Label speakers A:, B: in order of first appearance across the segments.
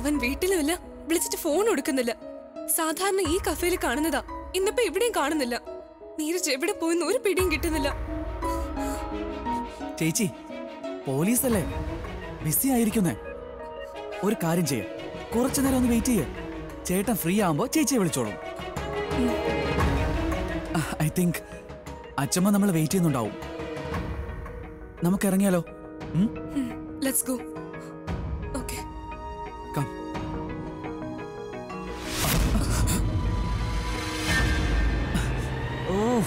A: അവൻ വീട്ടിലുമില്ല വിളിച്ചിട്ട് ഫോൺ എടുക്കുന്നില്ല സാധാരണ ഈ കഫേയിൽ കാണുന്നതാ ഇന്നിപ്പോ എവിടെയും കാണുന്നില്ല നീരജ് എവിടെ പോയെന്ന് ഒരു പിടിയും കിട്ടുന്നില്ല
B: ചേച്ചി പോലീസല്ലേ ബിസി ആയിരിക്കുന്നേ ഒരു കാര്യം ചെയ്യ കുറച്ചു നേരം ഒന്ന് വെയിറ്റ് ചെയ്യേ ചേട്ടൻ ഫ്രീ ആവുമ്പോ ചേച്ചിയെ വിളിച്ചോളും ഐ തിങ്ക് അച്ഛമ്മ നമ്മൾ വെയിറ്റ് ചെയ്യുന്നുണ്ടാവും നമുക്ക് ഇറങ്ങിയാലോ ഉം?
A: Let's go okay
B: Come. Oh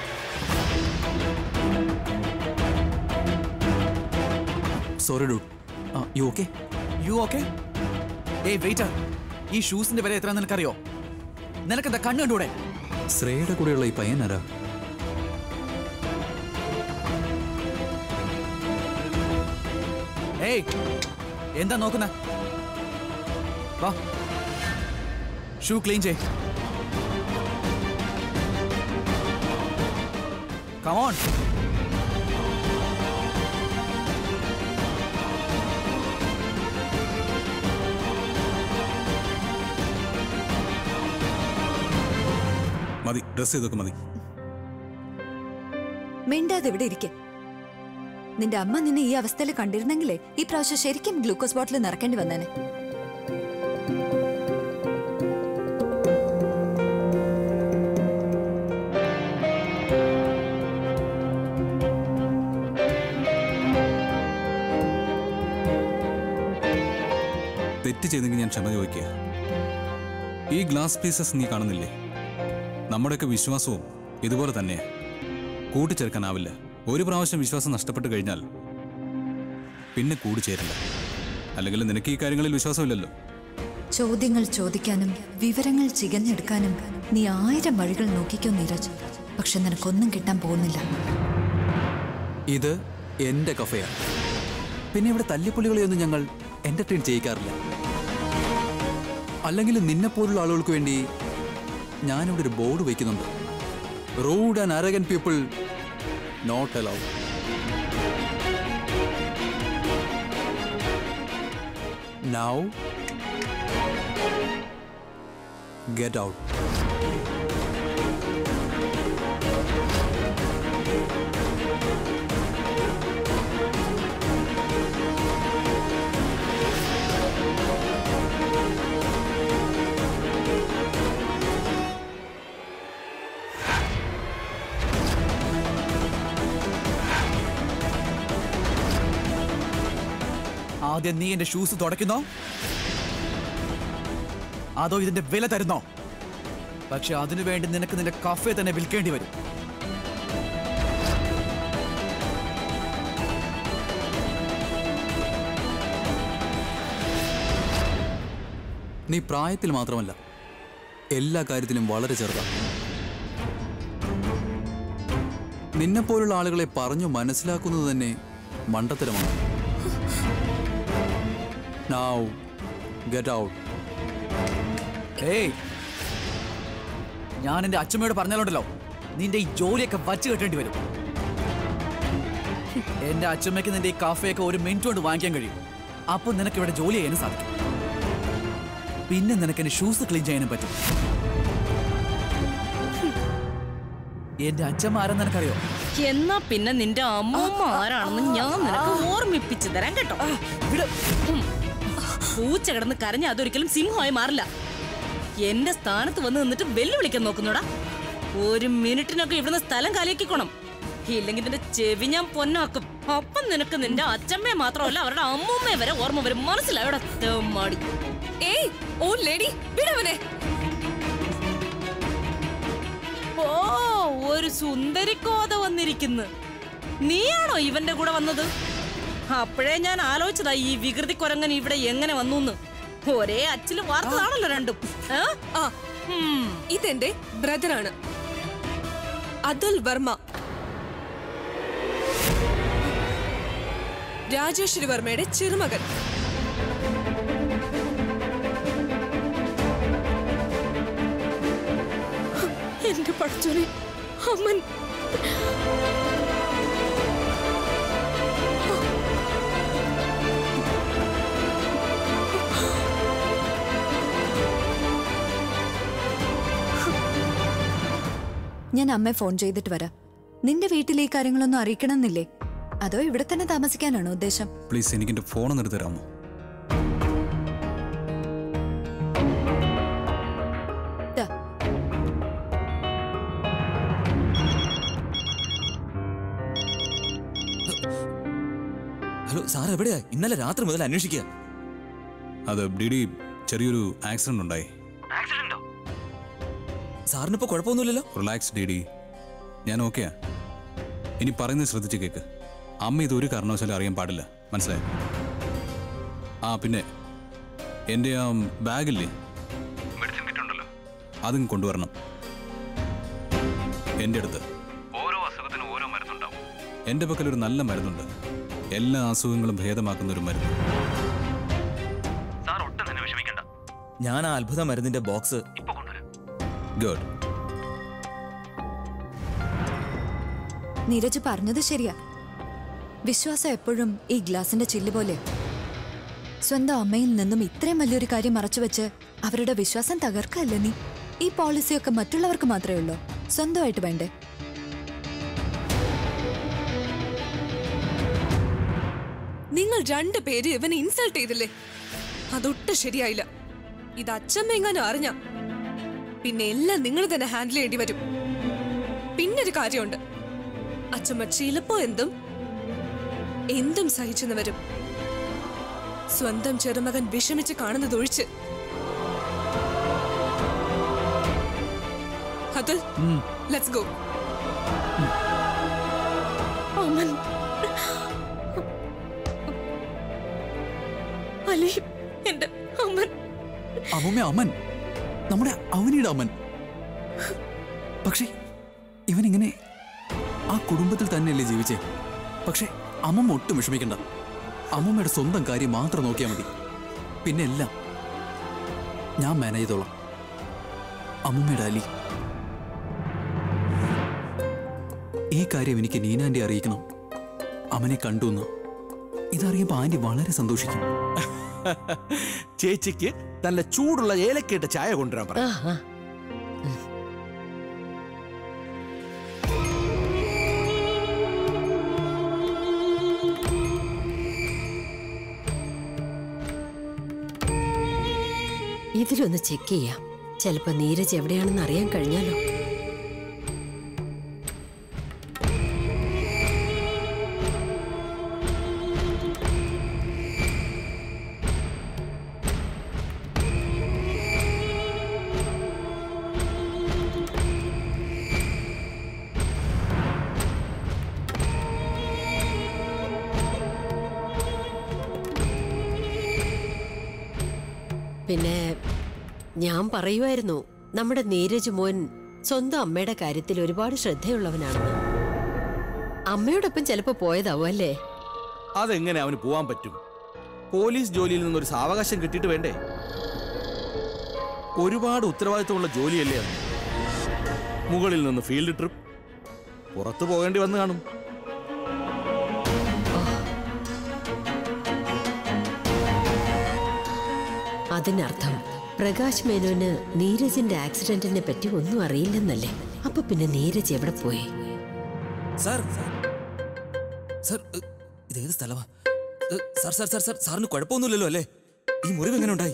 B: sorry do you okay you okay ഏയ് വെയിറ്റർ ഈ ഷൂസിന്റെ വില എത്ര നിനക്കറിയോ നിനക്കെന്താ കണ്ണു കണ്ടൂടെ
C: ശ്രേയയുടെ കൂടെയുള്ള ഈ പയ്യനാരാ
B: ഏയ് എന്താ നോക്കുന്ന വാ ഷൂ ക്ലീൻ ചെയ് കമോൺ
D: മതി ഡ്രസ് ചെയ്തൊക്കെ മതി
E: മിണ്ടാതെ ഇവിടെ ഇരിക്കെ നിന്റെ അമ്മ നിന്നെ ഈ അവസ്ഥയിൽ കണ്ടിരുന്നെങ്കിലേ ഈ പ്രാവശ്യം ശരിക്കും ഗ്ലൂക്കോസ് ബോട്ടിൽ നിറക്കേണ്ടി വന്നേനെ
D: തെറ്റ് ചെയ്തെങ്കിൽ ഞാൻ ക്ഷമ ചോദിക്കുക ഈ ഗ്ലാസ് പീസസ് നീ കാണുന്നില്ലേ നമ്മുടെയൊക്കെ വിശ്വാസവും ഇതുപോലെ തന്നെ കൂട്ടിച്ചേർക്കാനാവില്ല ഒരു പ്രാവശ്യം വിശ്വാസം നഷ്ടപ്പെട്ടു കഴിഞ്ഞാൽ പിന്നെ കൂടിച്ചേരില്ല അല്ലെങ്കിൽ നിനക്ക് ഈ കാര്യങ്ങളിൽ വിശ്വാസമില്ലല്ലോ
E: ചോദ്യങ്ങൾ ചോദിക്കാനും വിവരങ്ങൾ ചികഞ്ഞെടുക്കാനും നീ ആയിരം വഴികൾ നോക്കിക്കോ നീരജ് പക്ഷെ നിനക്കൊന്നും കിട്ടാൻ പോകുന്നില്ല
C: ഇത് എന്റെ കഫയാണ് പിന്നെ ഇവിടെ തല്ലിപ്പൊളികളെയൊന്നും ഞങ്ങൾ എന്റർടൈൻ ചെയ്യിക്കാറില്ല അല്ലെങ്കിൽ നിന്നെ പോലുള്ള ആളുകൾക്ക് വേണ്ടി ഞാനിവിടെ ഒരു ബോർഡ് വയ്ക്കുന്നുണ്ട് rude and arrogant people not allowed now get out
B: ആദ്യം നീ എന്റെ ഷൂസ് തുടയ്ക്കുന്നോ അതോ ഇതിന്റെ വില തരുന്നോ പക്ഷെ അതിനു വേണ്ടി നിനക്ക് നിന്റെ കഫേ തന്നെ വിൽക്കേണ്ടി വരും
C: നീ പ്രായത്തിൽ മാത്രമല്ല എല്ലാ കാര്യത്തിലും വളരെ ചെറുതാണ് നിന്നെപ്പോലുള്ള ആളുകളെ പറഞ്ഞു മനസ്സിലാക്കുന്നത് തന്നെ മണ്ടത്തരമാണ് നൗ ഗെറ്റ് ഔട്ട്
B: ഏയ് ഞാൻ എന്റെ അച്ഛമ്മയോട് പറഞ്ഞാലുണ്ടല്ലോ നിന്റെ ഈ ജോലിയൊക്കെ വച്ച് കെട്ടേണ്ടി വരും എന്റെ അച്ഛമ്മയ്ക്ക് നിന്റെ ഈ കാഫയൊക്കെ ഒരു മിനിറ്റ് കൊണ്ട് വാങ്ങിക്കാൻ കഴിയും അപ്പൊ നിനക്ക് ഇവിടെ ജോലി ചെയ്യാനും സാധിക്കും പിന്നെ നിനക്ക് എന്റെ ഷൂസ് ക്ലീൻ ചെയ്യാനും പറ്റും എന്റെ അച്ഛമ്മ ആരെന്ന് നിനക്കറിയോ
F: എന്നാ പിന്നെ നിന്റെ അമ്മൂമ്മ ആരാണെന്ന് ഞാൻ നിനക്ക് ഓർമ്മിപ്പിച്ചു തരാം കേട്ടോ ഉം. പൂച്ച കിടന്ന് കരഞ്ഞ അതൊരിക്കലും സിംഹമായി മാറില്ല എന്റെ സ്ഥാനത്ത് വന്ന് നിന്നിട്ട് വെല്ലുവിളിക്കാൻ നോക്കുന്നോടാ ഒരു മിനിറ്റിനൊക്കെ ഇവിടുന്ന് സ്ഥലം കാലിയാക്കിക്കോണം ഇല്ലെങ്കിൽ നിന്റെ ചെവി ഞാൻ പൊന്നാക്കും അപ്പം നിനക്ക് നിന്റെ അച്ഛമ്മയെ മാത്രമല്ല അവരുടെ അമ്മൂമ്മയെ വരെ ഓർമ്മ വരും മനസ്സിലായോടാ തെമ്മാടി
A: ഏയ് ഓ ലേഡി വിടവനെ
F: ഓ ഒരു സുന്ദരിക്കോത വന്നിരിക്കുന്നു നീയാണോ ഇവന്റെ കൂടെ വന്നത് അപ്പോഴേ ഞാൻ ആലോചിച്ചതാ ഈ വികൃതി കുരങ്ങൻ ഇവിടെ എങ്ങനെ വന്നു ഒരേ അച്ചില് വാർത്തതാണല്ലോ രണ്ടും ഏ?
A: ആ
F: ഉം.
A: ഇതെന്റെ ബ്രദറാണ് അതുൽ വർമ്മ രാജേശ്വരി വർമ്മയുടെ ചെറുമകൻ എന്റെ പഠിച്ചോനെ അമ്മൻ
E: ഞാൻ അമ്മയെ ഫോൺ ചെയ്തിട്ട് വരാം നിന്റെ വീട്ടിൽ ഈ കാര്യങ്ങളൊന്നും അറിയിക്കണമെന്നില്ലേ അതോ ഇവിടെ തന്നെ താമസിക്കാനാണോ ഉദ്ദേശം
D: പ്ലീസ് എനിക്ക് എൻ്റെ ഫോൺ എടുത്ത് തരാമോ
E: ദാ,
B: ഹലോ സാർ എവിടെയാ ഇന്നലെ രാത്രി മുതൽ അന്വേഷിക്കുക
D: അത് ഡി ഡി ചെറിയൊരു ആക്സിഡന്റ് ഉണ്ടായി
B: സാറിനിപ്പോ കുഴപ്പമൊന്നുമില്ലല്ലോ
D: റിലാക്സ് ഡി ഡി ഞാൻ ഓക്കെയാ ഇനി പറയുന്നത് ശ്രദ്ധിച്ച് കേക്ക് അമ്മ ഇത് ഒരു കാരണവശാലും അറിയാൻ പാടില്ല മനസ്സിലായോ ആ പിന്നെ എൻ്റെ ആ ബാഗില്ലേ മെഡിസിൻ കിറ്റ് ഉണ്ടല്ലോ അതും കൊണ്ടുവരണം എൻ്റെ അടുത്ത് ഓരോ അസുഖത്തിനും ഓരോ മരുന്നുണ്ടാവും എൻ്റെ പക്കൽ ഒരു നല്ല മരുന്നുണ്ട് എല്ലാ അസുഖങ്ങളും ഭേദമാക്കുന്ന ഒരു മരുന്ന്
B: ഞാൻ ആ അത്ഭുത മരുന്നിന്റെ ബോക്സ്
D: ഗുഡ്
E: നീരജ് പറഞ്ഞത് ശരിയാ വിശ്വാസം എപ്പോഴും ഈ ഗ്ലാസിന്റെ ചില്ല് പോലെ സ്വന്തം അമ്മയിൽ നിന്നും ഇത്രയും വലിയൊരു കാര്യം മറച്ചുവെച്ച് അവരുടെ വിശ്വാസം തകർക്കല്ലേ നീ ഈ പോളിസിയൊക്കെ മറ്റുള്ളവർക്ക് മാത്രമേ ഉള്ളൂ സ്വന്തമായിട്ട് വേണ്ടേ
A: നിങ്ങൾ രണ്ടുപേര് ഇവനെ ഇൻസൾട്ട് ചെയ്തില്ലേ അതൊട്ടും ശരിയായില്ല ഇത് അച്ഛമ്മ എങ്ങാനും അറിഞ്ഞ പിന്നെ എല്ലാം നിങ്ങൾ തന്നെ ഹാൻഡിൽ ചെയ്യേണ്ടി വരും പിന്നൊരു കാര്യമുണ്ട് അച്ഛമ്മ ചിലപ്പോ എന്തും എന്തും സഹിച്ചെന്ന് വരും സ്വന്തം ചെറുമകൻ വിഷമിച്ച് കാണുന്നതൊഴിച്ച് അതുൽ ലെറ്റ്സ് ഗോ
F: അമൻ അലി എന്റെ അമൻ
B: അമ്മ അമ്മൻ നമ്മുടെ അവനിയുടെ അമ്മൻ പക്ഷേ ഇവനിങ്ങനെ ആ കുടുംബത്തിൽ തന്നെയല്ലേ ജീവിച്ചേ പക്ഷേ അമ്മമ്മ ഒട്ടും വിഷമിക്കണ്ട അമ്മമ്മയുടെ സ്വന്തം കാര്യം മാത്രം നോക്കിയാൽ മതി പിന്നെ എല്ലാം ഞാൻ മാനേജ് ചെയ്തോളാം അമ്മമ്മയുടെ അലി ഈ കാര്യം എനിക്ക് നീനാൻ്റെ അറിയിക്കണം അവനെ കണ്ടു എന്ന് ഇതറിയപ്പോൾ ആൻറ്റി വളരെ സന്തോഷിക്കും
G: ചേച്ചിക്ക് നല്ല ചൂടുള്ള ഏലക്കയിട്ട ചായ കൊണ്ടുവരാൻ പറ
H: ഇതിലൊന്ന് ചെക്ക് ചെയ്യാം ചിലപ്പോ നീരജ് എവിടെയാണെന്ന് അറിയാൻ കഴിഞ്ഞാലോ പിന്നെ ഞാൻ പറയുമായിരുന്നു നമ്മുടെ നീരജ് മോൻ സ്വന്തം അമ്മയുടെ കാര്യത്തിൽ ഒരുപാട് ശ്രദ്ധയുള്ളവനാണെന്ന് അമ്മയോടൊപ്പം ചിലപ്പോ പോയതാവും അല്ലേ
G: അതെങ്ങനെ അവന് പോവാൻ പറ്റും പോലീസ് ജോലിയിൽ നിന്നൊരു സാവകാശം കിട്ടിയിട്ട് വേണ്ടേ ഒരുപാട് ഉത്തരവാദിത്തമുള്ള ജോലിയല്ലേ അത് മുകളിൽ നിന്ന് ഫീൽഡ് ട്രിപ്പ് പുറത്തു പോകേണ്ടി വന്നു കാണും
H: അതിനർത്ഥം പ്രകാശ് മേനോന് നീരജിന്റെ ആക്സിഡന്റിനെ പറ്റി ഒന്നും അറിയില്ലെന്നല്ലേ അപ്പൊ പിന്നെ നീരജ് എവിടെ പോയി
B: സാർ സാർ ഏ, ഇതേത് സ്ഥലമാ ഏ, സാർ സാർ സാർ സാർ സാറിന് കുഴപ്പമൊന്നുമില്ലല്ലോ അല്ലേ ഈ മുറിവ് എങ്ങനെ ഉണ്ടായി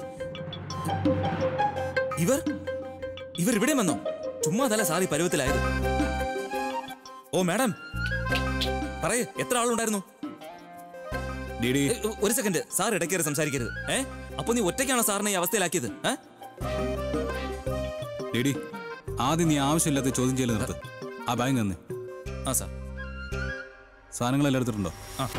B: ഇവർ ഇവർ ഇവിടെ വന്നോ ചുമ്മാ തല സാർ ഈ പരുവത്തിലായത് ഓ മാഡം പറയേ എത്ര ആളുണ്ടായിരുന്നു
D: ഡി ഡി
B: ഏ, ഒരു സെക്കൻഡ് സാർ ഇടയ്ക്കേറി സംസാരിക്കരുത് ഏ അപ്പൊ നീ ഒറ്റയ്ക്കാണോ സാറിനെ ഈ അവസ്ഥയിലാക്കിയത് ഏ
D: ഡി ഡി ആദ്യം നീ ആവശ്യമില്ലാത്ത ചോദ്യം ചെയ്യൽ നിർത്ത് ആ ബാങ്ക് തന്നെ
B: ആ സാർ
D: സാധനങ്ങളെല്ലാം എടുത്തിട്ടുണ്ടോ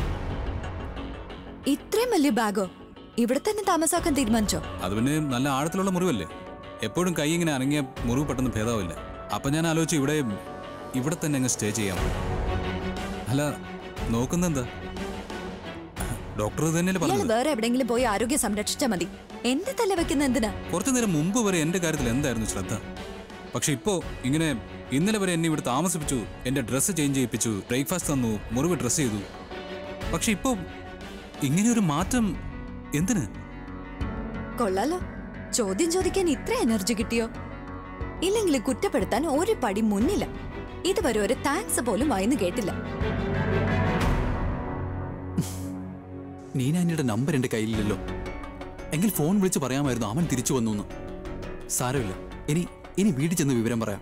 E: ഇത്രയും വലിയ ബാഗോ ഇവിടെ തന്നെ താമസാക്കാൻ തീരുമാനിച്ചോ
D: അത് പിന്നെ നല്ല ആഴത്തിലുള്ള മുറിവല്ലേ എപ്പോഴും കൈ ഇങ്ങനെ അനങ്ങിയ മുറിവ് പെട്ടെന്ന് ഭേദാവില്ല അപ്പൊ ഞാൻ ആലോചിച്ചു ഇവിടെ ഇവിടെ തന്നെ അങ്ങ് സ്റ്റേ ചെയ്യാം അല്ല നോക്കുന്നെന്താ ഡോക്ടർ ഇത് തന്നെയല്ലേ
E: ഇയാൾ
D: പറഞ്ഞത്
E: വേറെ എവിടെയെങ്കിലും പോയി ആരോഗ്യം സംരക്ഷിച്ചാൽ മതി എന്റെ തല വെക്കുന്ന എന്തിനാ
D: കുറച്ചു നേരം മുമ്പ് വരെ എന്റെ കാര്യത്തിൽ എന്തായിരുന്നു ശ്രദ്ധ പക്ഷെ ഇപ്പോ ഇങ്ങനെ ഇന്നലെ വരെ എന്നെ ഇവിടെ താമസിപ്പിച്ചു എന്റെ ഡ്രസ്സ് ചേഞ്ച് ചെയ്യിപ്പിച്ചു ബ്രേക്ക്ഫാസ്റ്റ് തന്നു മുറിവ് ഡ്രസ്സ് ചെയ്തു പക്ഷെ ഇപ്പോ ഇങ്ങനെ ഒരു മാറ്റം എന്തിന്
E: കൊള്ളാലോ ചോദ്യം ചോദിക്കാൻ ഇത്ര എനർജി കിട്ടിയോ ഇല്ലെങ്കിൽ കുറ്റപ്പെടുത്താൻ ഒരു പടി മുന്നില്ല ഇതുവരെ ഒരു താങ്ക്സ് പോലും വായിന്ന് കേട്ടില്ല
C: നീന ആന്റിയുടെ നമ്പർ എന്റെ കയ്യിലില്ലല്ലോ എങ്കിൽ ഫോൺ വിളിച്ച് പറയാമായിരുന്നു അവൻ തിരിച്ചു വന്നു എന്ന് സാരമില്ല ഇനി ഇനി വീട്ടിൽ ചെന്ന് വിവരം പറയാം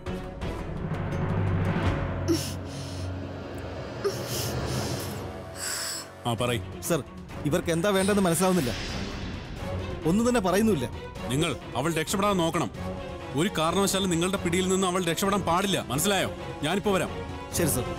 D: ആ പറയ്
G: സർ ഇവർക്ക് എന്താ വേണ്ടെന്ന് മനസ്സിലാവുന്നില്ല ഒന്നും തന്നെ പറയുന്നില്ല
D: നിങ്ങൾ അവൾ രക്ഷപ്പെടാൻ നോക്കണം ഒരു കാരണവശാലും നിങ്ങളുടെ പിടിയിൽ നിന്ന് അവൾ രക്ഷപ്പെടാൻ പാടില്ല മനസ്സിലായോ ഞാനിപ്പോ വരാം
G: ശരി സർ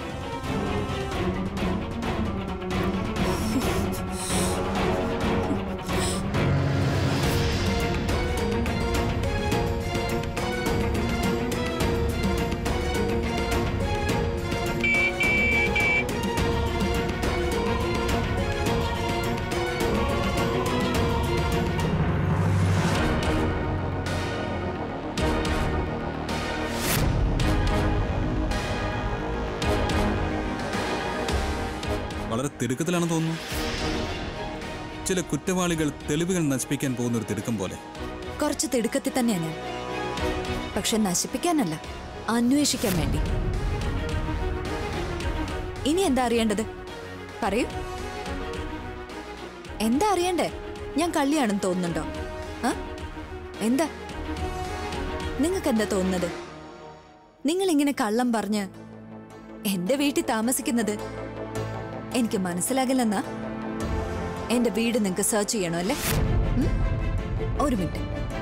D: വളരെ തിടുക്കത്തിലാണെന്ന് തോന്നുന്നു ചില കുറ്റവാളികൾ തെളിവുകൾ നശിപ്പിക്കാൻ പോകുന്ന ഒരു തിടുക്കം പോലെ
E: കുറച്ച് തിടുക്കത്തിൽ തന്നെയാ ഞാൻ പക്ഷെ നശിപ്പിക്കാനല്ല അന്വേഷിക്കാൻ വേണ്ടി ഇനി എന്താ അറിയേണ്ടത് പറയൂ എന്താ അറിയണ്ടേ ഞാൻ കള്ളിയാണെന്ന് തോന്നുന്നുണ്ടോ ആ എന്താ നിങ്ങൾക്ക് എന്താ തോന്നുന്നത് നിങ്ങൾ ഇങ്ങനെ കള്ളം പറഞ്ഞ് എന്റെ വീട്ടിൽ താമസിക്കുന്നത് എനിക്ക് മനസ്സിലാകില്ലെന്നാ എന്റെ വീട് നിങ്ങൾക്ക് സെർച്ച് ചെയ്യണോ അല്ലേ ഉം? ഒരു മിനിറ്റ്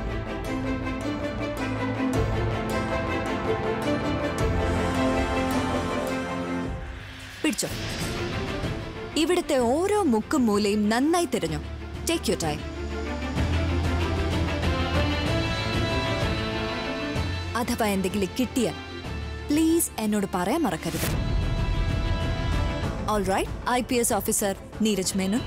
E: പിടിച്ചോ ഇവിടുത്തെ ഓരോ മുക്കും മൂലയും നന്നായി തിരഞ്ഞു ടേക്ക് യു ടൈം അഥവാ എന്തെങ്കിലും കിട്ടിയാൽ പ്ലീസ് എന്നോട് പറയാൻ മറക്കരുത് all right I P S officer Neeraj Menon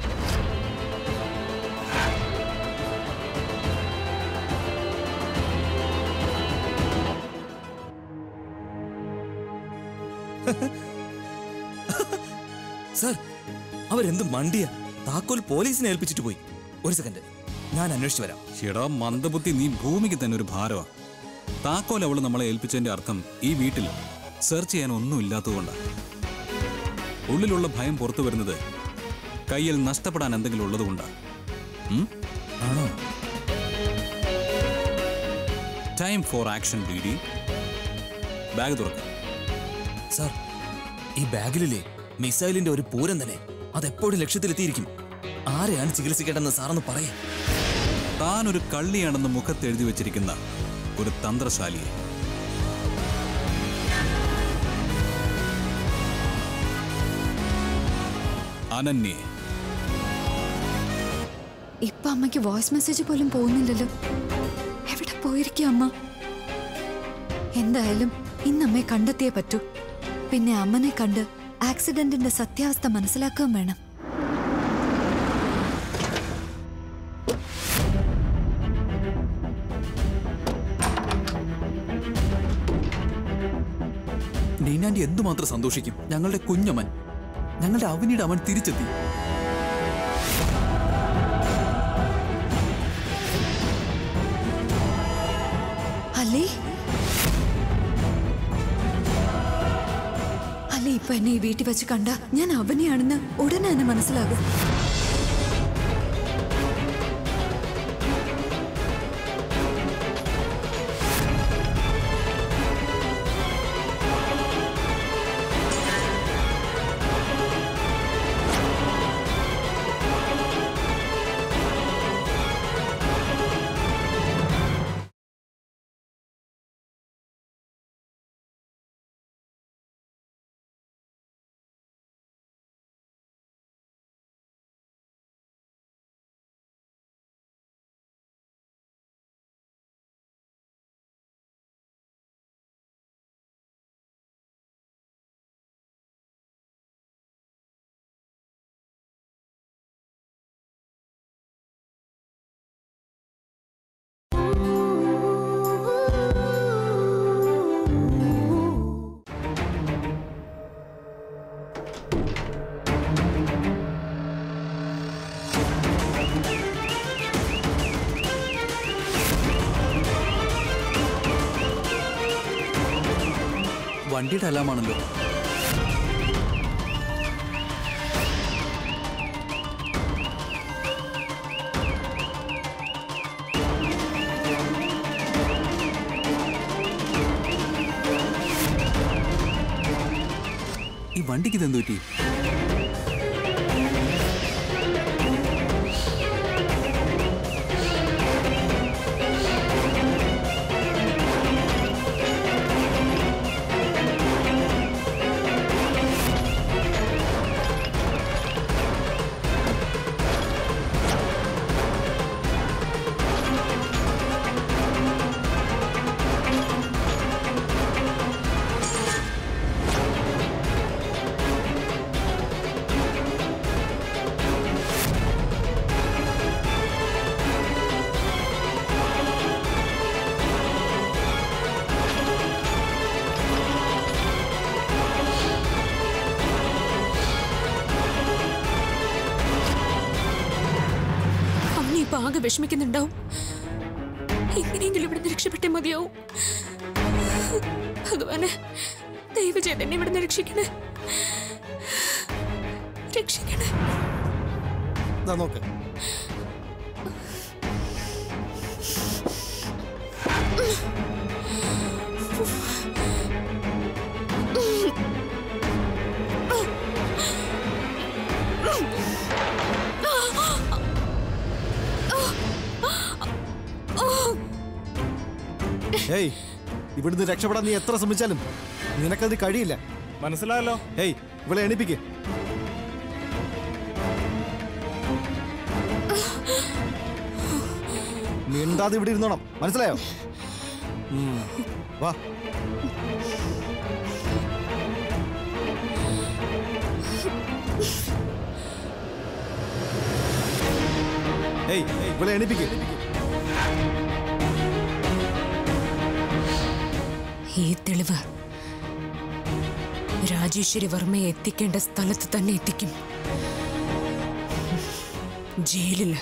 I: sir അവരെന്ത് മണ്ടിയ താക്കോൽ പോലീസിനെ ഏൽപ്പിച്ചിട്ട് പോയി ഒരു സെക്കൻഡ് ഞാൻ അന്വേഷിച്ചു വരാം
D: എടാ മന്ദബുദ്ധി നീ ഭൂമിക്ക് തന്നെ ഒരു ഭാരമാ താക്കോൽ അവള് നമ്മളെ ഏൽപ്പിച്ചതിന്റെ അർത്ഥം ഈ വീട്ടിൽ സെർച്ച് ചെയ്യാൻ ഒന്നും ഇല്ലാത്തതുകൊണ്ടാണ് ഉള്ളിലുള്ള ഭയം പുറത്തു വരുന്നത് കയ്യിൽ നഷ്ടപ്പെടാൻ എന്തെങ്കിലും ഉള്ളതുകൊണ്ടാണ്
I: ആണോ
D: time for action D D bag തുറക്കാം
I: സർ ഈ ബാഗിലില്ലേ മിസൈലിന്റെ ഒരു പൂരം തന്നെ അതെപ്പോഴും ലക്ഷ്യത്തിലെത്തിയിരിക്കും ആരെയാണ് ചികിത്സിക്കേണ്ടെന്ന് സാറൊന്ന് പറയേ
D: താൻ ഒരു കള്ളിയാണെന്ന് മുഖത്ത് എഴുതി വെച്ചിരിക്കുന്ന ഒരു തന്ത്രശാലിയെ അനന്യെ
E: ഇപ്പൊ അമ്മയ്ക്ക് വോയിസ് മെസ്സേജ് പോലും പോകുന്നില്ലല്ലോ എവിടെ പോയിരിക്കും അമ്മ എന്തായാലും ഇന്ന് അമ്മയെ കണ്ടെത്തിയേ പറ്റൂ പിന്നെ അമ്മനെ കണ്ട് ആക്സിഡന്റിന്റെ സത്യാവസ്ഥ മനസ്സിലാക്കുകയും വേണം
C: നീനാന്റി എന്തുമാത്രം സന്തോഷിക്കും ഞങ്ങളുടെ കുഞ്ഞമ്മൻ ഞങ്ങളുടെ അവനിയുടെ അവൻ തിരിച്ചെത്തി
E: അല്ലേ അല്ലേ ഇപ്പൊ എന്നെ ഈ വീട്ടിൽ വെച്ച് കണ്ട ഞാൻ അവനെയാണെന്ന് ഉടനെ തന്നെ മനസ്സിലാകും
C: വണ്ടിയുടെ അലാമാണല്ലോ ഈ വണ്ടിക്ക് ഇതെന്ത് പറ്റി
A: അമ്മ ഇപ്പൊ ആകെ വിഷമിക്കുന്നുണ്ടാവും എങ്ങനെയെങ്കിലും ഇവിടുന്ന് രക്ഷപ്പെട്ടേ മതിയാവും ഭഗവാനെ ദൈവ ചേതന്നെ ഇവിടുന്ന് രക്ഷിക്കണേ രക്ഷിക്കണേ
J: ദാ നോക്ക് ഏയ് ഇവിടുന്ന് രക്ഷപ്പെടാൻ നീ എത്ര ശ്രമിച്ചാലും നിനക്കതിന് കഴിയില്ല
G: മനസ്സിലായല്ലോ
J: ഏയ് ഇവിടെ എണിപ്പിക്ക് മിണ്ടാതെ ഇവിടെ ഇരുന്നോണം മനസ്സിലായോ ഉം. വാ ഏയ് ഇവിടെ എണിപ്പിക്ക്
A: ഈ തെളിവ് രാജേശ്വരി വർമ്മയെ എത്തിക്കേണ്ട സ്ഥലത്ത് തന്നെ എത്തിക്കും ജയിലില്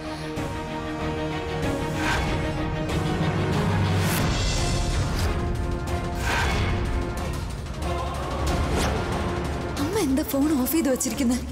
E: അമ്മ എന്താ ഫോൺ ഓഫ് ചെയ്ത് വെച്ചിരിക്കുന്നത്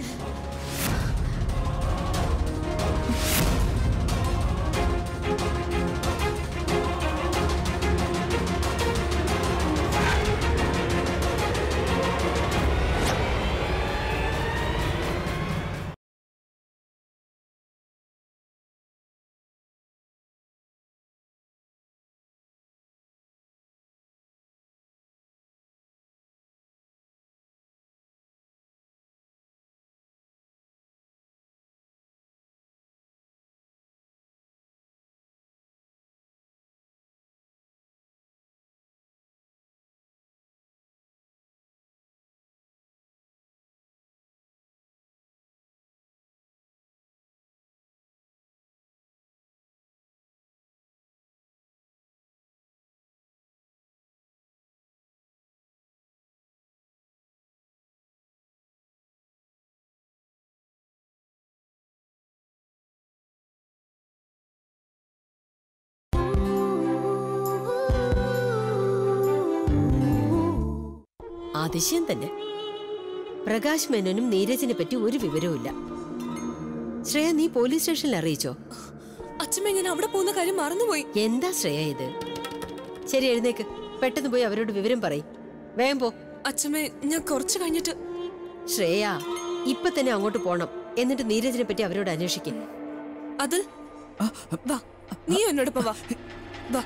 H: അതിശയം തന്നെ പ്രകാശ് മേനോനും നീരജിനെ പറ്റി ഒരു വിവരവുമില്ല ശ്രേയ നീ പോലീസ് സ്റ്റേഷനിൽ അറിയിച്ചോ
A: അച്ഛമ്മ ഞാൻ അവിടെ പോകുന്ന കാര്യം മറന്നുപോയി
H: എന്താ ശ്രേയ ഇത് ശരി എഴുന്നേക്ക് പെട്ടെന്ന് പോയി അവരോട് വിവരം പറയും വേഗം പോ
A: അച്ഛമ്മ ഞാൻ കുറച്ച് കഴിഞ്ഞിട്ട്
H: ശ്രേയ ഇപ്പൊ തന്നെ അങ്ങോട്ട് പോണം എന്നിട്ട് നീരജിനെ പറ്റി അവരോട് അന്വേഷിക്കും
A: അതിൽ വാ നീ എന്നോടൊപ്പം വാ വാ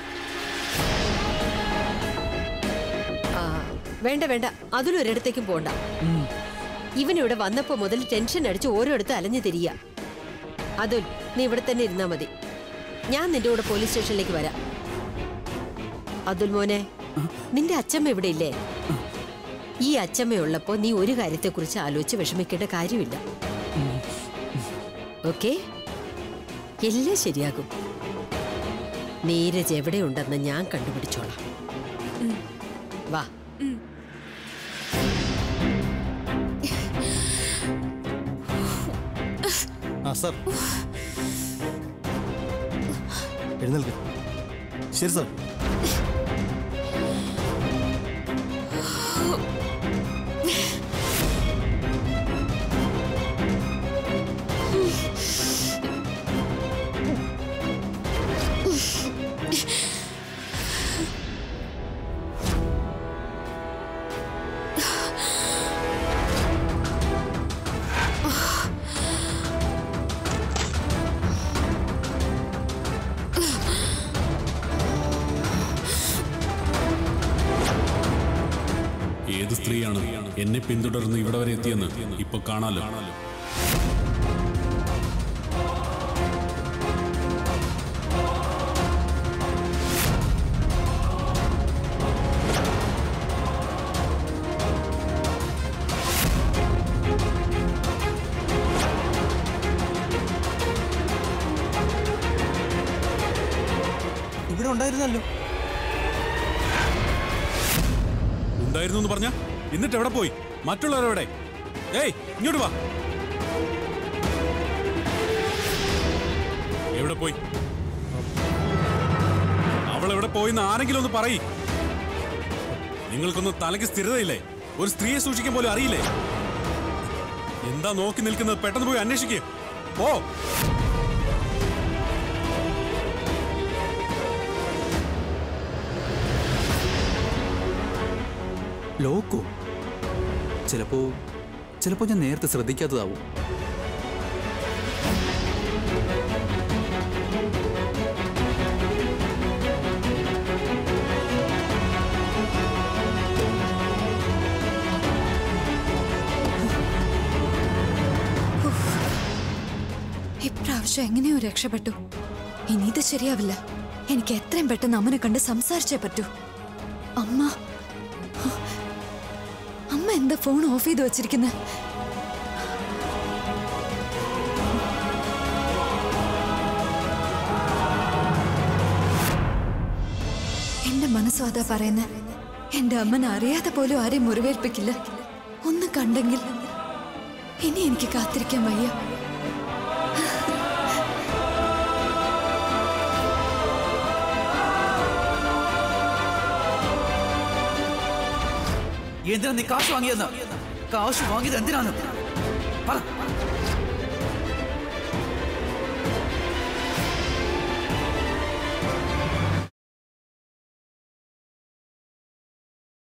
H: ആ, വേണ്ട വേണ്ട അതിലും ഒരിടത്തേക്കും പോണ്ട ഇവനിവിടെ വന്നപ്പോ മുതൽ ടെൻഷൻ അടിച്ച് ഓരോരുത്തർ അലഞ്ഞു തിരിയ അതുൽ നീ ഇവിടെ തന്നെ ഇരുന്നാ മതി ഞാൻ നിന്റെ കൂടെ പോലീസ് സ്റ്റേഷനിലേക്ക് വരാം അതുൽ മോനെ നിന്റെ അച്ഛമ്മ ഇവിടെ ഇല്ലേ ഈ അച്ഛമ്മയുള്ളപ്പോ നീ ഒരു കാര്യത്തെക്കുറിച്ച് ആലോചിച്ച് വിഷമിക്കേണ്ട കാര്യമില്ല ഓക്കെ എല്ലാം ശരിയാകും നീരജ് എവിടെയുണ്ടെന്ന് ഞാൻ കണ്ടുപിടിച്ചോളാം വാ
J: ആ സാർ എഴുന്നേൽക്ക് ശരി സാർ
K: ഏത് സ്ത്രീയാണ് എന്നെ പിന്തുടർന്ന് ഇവിടെ വരെ എത്തിയെന്ന് ഇപ്പൊ കാണാലോ
B: ഇവിടെ ഉണ്ടായിരുന്നല്ലോ
K: ഉണ്ടായിരുന്നു എന്ന് പറഞ്ഞ എന്നിട്ട് എവിടെ പോയി മറ്റുള്ളവരെവിടെ ഏയ് ഇങ്ങോട്ട് വാ എവിടെ പോയി അവൾ എവിടെ പോയിന്ന് ആരെങ്കിലും ഒന്ന് പറയ് നിങ്ങൾക്കൊന്നും തലയ്ക്ക് സ്ഥിരതയില്ലേ ഒരു സ്ത്രീയെ സൂക്ഷിക്കാൻ പോലും അറിയില്ലേ എന്താ നോക്കി നിൽക്കുന്നത് പെട്ടെന്ന് പോയി അന്വേഷിക്കുക പോ
C: ലോക്കോ ചിലപ്പോ ചിലപ്പോ ഞാൻ നേരത്തെ ശ്രദ്ധിക്കാത്തതാവും
E: ഇപ്രാവശ്യം എങ്ങനെയോ രക്ഷപ്പെട്ടു ഇനി ഇത് ശരിയാവില്ല എനിക്ക് എത്രയും പെട്ടെന്ന് അമ്മനെ കണ്ട് സംസാരിച്ചേ പറ്റൂ അമ്മ അമ്മ എന്താ ഫോൺ ഓഫ് ചെയ്ത് വെച്ചിരിക്കുന്നത് എന്റെ മനസ്സും അതാ പറയുന്നത് എന്റെ അമ്മനെ അറിയാതെ പോലും ആരെയും മുറിവേൽപ്പിക്കില്ല ഒന്ന് കണ്ടെങ്കിൽ ഇനി എനിക്ക് കാത്തിരിക്കാൻ വയ്യ
B: എന്തിനാ നീ കാശ് വാങ്ങിയെന്ന് കാശ് വാങ്ങിയത് എന്തിനാണ് പറ